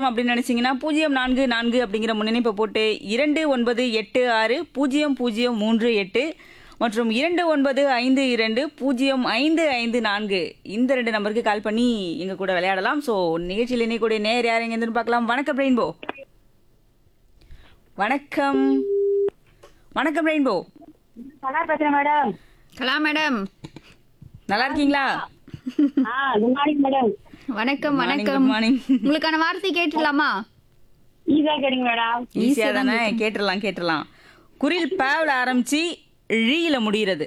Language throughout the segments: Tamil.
அப்படின்னு நினைச்சீங்கன்னா பூஜ்ஜியம் நான்கு நான்கு அப்படிங்கிற முன்னிணைப்பை போட்டு இரண்டு ஒன்பது எட்டு ஆறு பூஜ்ஜியம் பூஜ்ஜியம் மூன்று எட்டு மற்றும் இரண்டு ஒன்பது ஐந்து இரண்டு பூஜ்ஜியம் ஐந்து ஐந்து நான்கு இந்த ரெண்டு நம்பருக்கு கால் பண்ணி எங்க கூட விளையாடலாம் ஸோ நிகழ்ச்சியில் இணையக்கூடிய நேர் யார் எங்கேருந்து பார்க்கலாம் வணக்கம் ரெயின்போ வணக்கம் வணக்கம் ரெயின்போ நல்லா பேசுறேன் மேடம் கலா மேடம் நல்லா இருக்கீங்களா ஆ குட் மார்னிங் மேடம் வணக்கம் Morning, வணக்கம் good morning. உங்களுக்கான வார்த்தை கேட்டுடலாமா ஈஸியா கேடுங்க மேடம் ஈஸியா தானே கேட்டுடலாம் கேட்டுடலாம் குரில் பேவ்ல ஆரம்பிச்சு ழீல முடிகிறது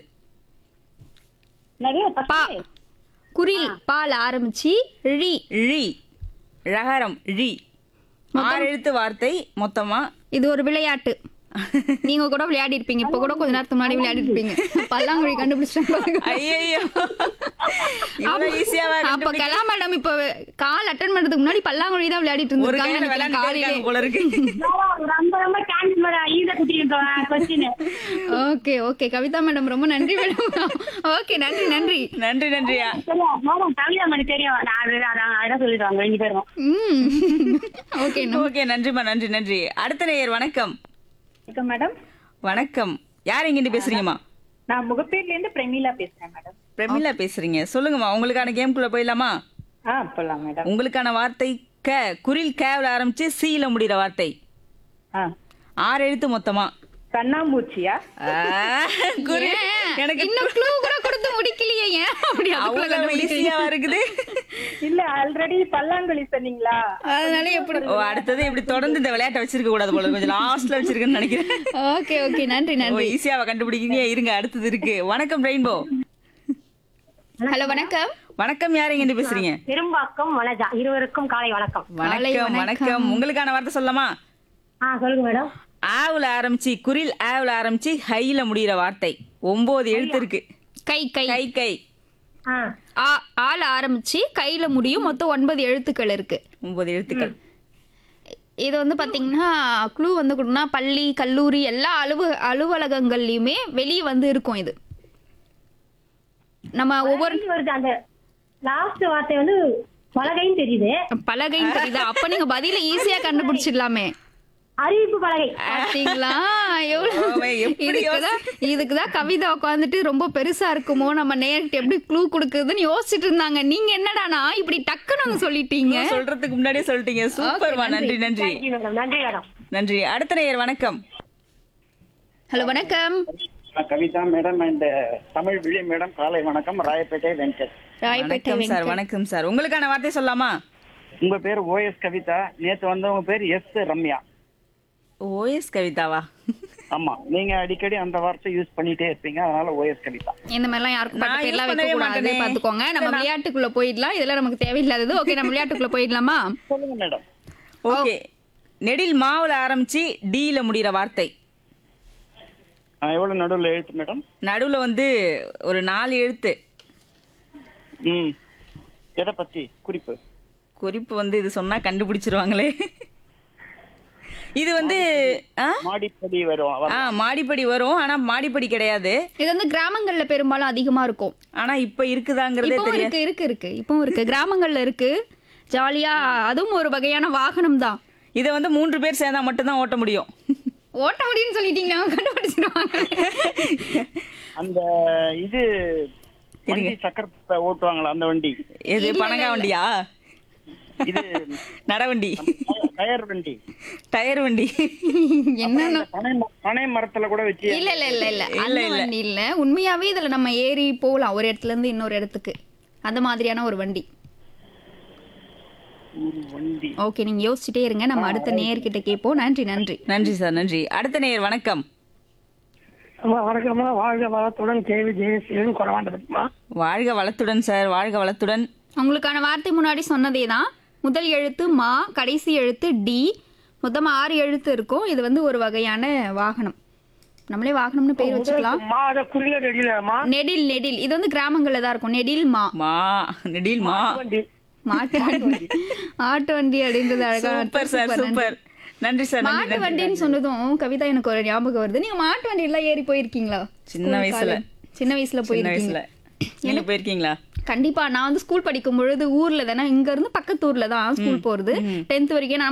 நிறைய பா குரில் பால் ஆரம்பிச்சு ழி ழி ழகரம் ழி ஆறு எழுத்து வார்த்தை மொத்தமா இது ஒரு விளையாட்டு நீங்க கூட விளையாடி இருப்பீங்க இப்ப கூட கொஞ்ச நேரத்துக்கு முன்னாடி விளையாடி இருப்பீங்க பல்லாங்குழி கண்டுபிடிச்சிட்டாங்க ஐயோ இவ்வளவு ஈஸியாவா அப்ப கலா மேடம் இப்ப கால் அட்டன் பண்றதுக்கு முன்னாடி பல்லாங்குழி தான் விளையாடிட்டு ஒரு கையில இருந்திருக்காங்க விளையாண்டு காலையிலே போல இருக்கு ரொம்ப ரொம்ப தேங்க்ஸ் மேடம் ஈஸியா குட்டிருக்கோம் question okay okay Kavitha madam ரொம்ப நன்றி மேடம் ஓகே நன்றி நன்றி நன்றி நன்றியா தெரியும் மேடம் கவிதா மணி தெரியும் நான் அது அதான் அதான் சொல்லிடுவாங்க ரெண்டு பேரும் ம் ஓகே ஓகே நன்றிமா நன்றி நன்றி அடுத்த நேயர் வணக்கம் வணக்கம் மேடம் வணக்கம் யார் எங்கிட்டு பேசுறீங்கம்மா நான் முகப்பேர்ல இருந்து பிரமீலா பேசுறேன் மேடம் பிரமிளா பேசுறீங்க சொல்லுங்கம்மா உங்களுக்கான கேம்குள்ள போயிடலாமா ஆ போலாம் மேடம் உங்களுக்கான வார்த்தை க குரில் கேவ்ல ஆரம்பிச்சு சீல முடிகிற வார்த்தை ஆ ஆறு எழுத்து மொத்தமா கண்ணாம்பூச்சியா ஆ, குரில் எனக்கு இன்னும் க்ளூ கூட கொடுத்து முடிக்கலையே ஏன் அப்படி அதுக்குள்ள அவ்வளவு கண்டுபிடிக்கிறீங்க ஈஸியா இருக்குது இல்ல ஆல்ரெடி பல்லாங்குழி சொன்னீங்களா அதனால எப்படி ஓ அடுத்தது இப்படி தொடர்ந்து இந்த விளையாட்டை வச்சிருக்க கூடாது போல கொஞ்சம் லாஸ்ட்ல வச்சிருக்கேன்னு நினைக்கிறேன் ஓகே ஓகே நன்றி ஓ நன்றி ஈஸியாவா கண்டுபிடிக்கிறீங்க இருங்க அடுத்தது இருக்கு வணக்கம் ரெயின்போ ஹலோ வணக்கம் வணக்கம் யார் எங்க பேசுறீங்க பெரும்பாக்கம் வனஜா இருவருக்கும் காலை வணக்கம் காலை வணக்கம் வணக்கம் உங்களுக்கான வார்த்தை சொல்லலாமா ஆ சொல்லுங்க மேடம் ஆவுல ஆரம்பிச்சு குரில் ஆவுல ஆரம்பிச்சு ஹைல முடிகிற வார்த்தை ஒன்பது எழுத்து இருக்கு கை கை கை கை ஆ ஆ ஆள் ஆரம்பிச்சு கையில முடியும் மொத்தம் ஒன்பது எழுத்துக்கள் இருக்கு ஒன்பது எழுத்துக்கள் இது வந்து பாத்தீங்கன்னா க்ளூ வந்து கொடுனா பள்ளி கல்லூரி எல்லா அலுவ அலுவலகங்கள்லயுமே வெளியே வந்து இருக்கும் இது நம்ம ஒவ்வொரு வலகை வருது அந்த லாஸ்ட் வார்த்தை வந்து பலகைன்னு தெரியுது பலகைன்னு தெரியுதா அப்ப நீங்க பதில ஈஸியா கண்டுபிடிச்சிடலாமே அறிவிப்பு பலகை பாத்தீங்களா எவ்வளவு அவன் எப்படி இதுக்குதான் இதுக்குதான் கவிதா உட்காந்துட்டு ரொம்ப பெருசா இருக்குமோ நம்ம நேர்கிட்ட எப்படி க்ளூ கொடுக்குதுன்னு யோசிச்சுட்டு இருந்தாங்க நீங்க என்னடானா இப்படி டக்குன்னு வந்து சொல்லிட்டீங்க சொல்றதுக்கு முன்னாடியே சொல்லிட்டீங்க சூப்பர்மா நன்றி நன்றி நன்றி மேடம் நன்றி மேடம் நன்றி அடுத்த நேயர் வணக்கம் ஹலோ வணக்கம் நான் கவிதா மேடம் அண்ட் தமிழ் விழி மேடம் காலை வணக்கம் ராயப்பேட்டை வெங்கட் ராயப்பேட்டை வணக்கம் சார் வணக்கம் சார் உங்களுக்கான வார்த்தை சொல்லலாமா உங்க பேர் ஓஎஸ் கவிதா நேத்து வந்தவங்க பேர் எஸ் ரம்யா ஓஎஸ் கவிதாவா ஆமா நீங்க அடிக்கடி அந்த வார்த்தை யூஸ் பண்ணிட்டே இருப்பீங்க அதனால ஓஎஸ் கவிதா இந்த மாதிரிலாம் யாருக்கும் பட்ட நான் பேர்லாம் use வைக்க பண்ணவே கூடாது மாட்டேனே. பாத்துக்கோங்க நம்ம விளையாட்டுக்குள்ள போயிடலாம் இதெல்லாம் நமக்கு தேவையில்லாதது ஓகே நம்ம விளையாட்டுக்குள்ள போயிடலாமா சொல்லுங்க மேடம் ஓகே நெடில் மாவுல ஆரம்பிச்சு டீல முடிகிற வார்த்தை எவ்வளவு நடுவில் எழுத்து மேடம் நடுவுல வந்து ஒரு நாலு எழுத்து ம் எதை பத்தி குறிப்பு குறிப்பு வந்து இது சொன்னா கண்டுபிடிச்சிருவாங்களே இது வந்து ஆ? மாடிப்படி வரும் ஆ மாடிப்படி வரும் ஆனா மாடிப்படி கிடையாது இது வந்து கிராமங்கள்ல பெரும்பாலும் அதிகமா இருக்கும் ஆனா இப்ப இருக்குதாங்கிறதே இப்பவும் தெரியாது இருக்கு இருக்கு இருக்கு இப்பவும் இருக்கு கிராமங்கள்ல இருக்கு ஜாலியா அதுவும் ஒரு வகையான வாகனம் தான் இதை வந்து மூன்று பேர் சேர்ந்தா மட்டும்தான் ஓட்ட முடியும் ஓட்ட முடியும்னு சொல்லிட்டீங்களா கண்டுபிடிச்சிருவாங்க அந்த இது வண்டி சக்கரத்தை ஓட்டுவாங்களா அந்த வண்டி எது பனங்கா வண்டியா இது நடவண்டி டயர் வண்டி டயர் வண்டி என்ன இந்த பனை ம- பனை மரத்துல கூட வச்சு இல்ல இல்ல இல்ல இல்ல அந்த வண்டி இல்ல உண்மையாவே இதுல நம்ம ஏறி போகலாம் ஒரு இடத்துல இருந்து இன்னொரு இடத்துக்கு அந்த மாதிரியான ஒரு வண்டி ஒரு வண்டி ஓகே நீங்க யோசிச்சுட்டே இருங்க நம்ம அடுத்த நேர்கிட்ட கேட்போம் நன்றி நன்றி நன்றி சார் நன்றி அடுத்த நேயர் வணக்கம் வணக்கம்மா வாழ்க வளத்துடன் கேவி ஜெயசீலன் குறவாண்டதுமா வாழ்க வளத்துடன் சார் வாழ்க வளத்துடன் உங்களுக்கான வார்த்தை முன்னாடி சொன்னதே தான் முதல் எழுத்து மா கடைசி எழுத்து டி மொத்தம் ஆறு எழுத்து இருக்கும் இது வந்து ஒரு வகையான வாகனம் நம்மளே வாகனம்னு பேர் வச்சுக்கலாம் மா அதை குறியில ரெடியிலமா நெடில் நெடில் இது வந்து கிராமங்கள்ல தான் இருக்கும் நெடில் மா மா நெடில் மா வண்டி மாட்டு வண்டி ஆட்டு வண்டி அப்படின்றது அழகா சூப்பர் சார் சூப்பர் நன்றி சார் நன்றி மாட்டு வண்டின்னு சொன்னதும் கவிதா எனக்கு ஒரு ஞாபகம் வருது நீங்க மாட்டு வண்டி எல்லாம் ஏறி போயிருக்கீங்களா சின்ன School வயசுல. college. சின்ன வயசுல சின்ன போயிருக்கீங்க வயசுல நீங்க போயிருக்கீங்களா கண்டிப்பா நான் வந்து ஸ்கூல் படிக்கும் பொழுது ஊர்ல தானே இங்க இருந்து பக்கத்து ஊர்ல தான் ஸ்கூல் போறது டென்த் வரைக்கும் நான்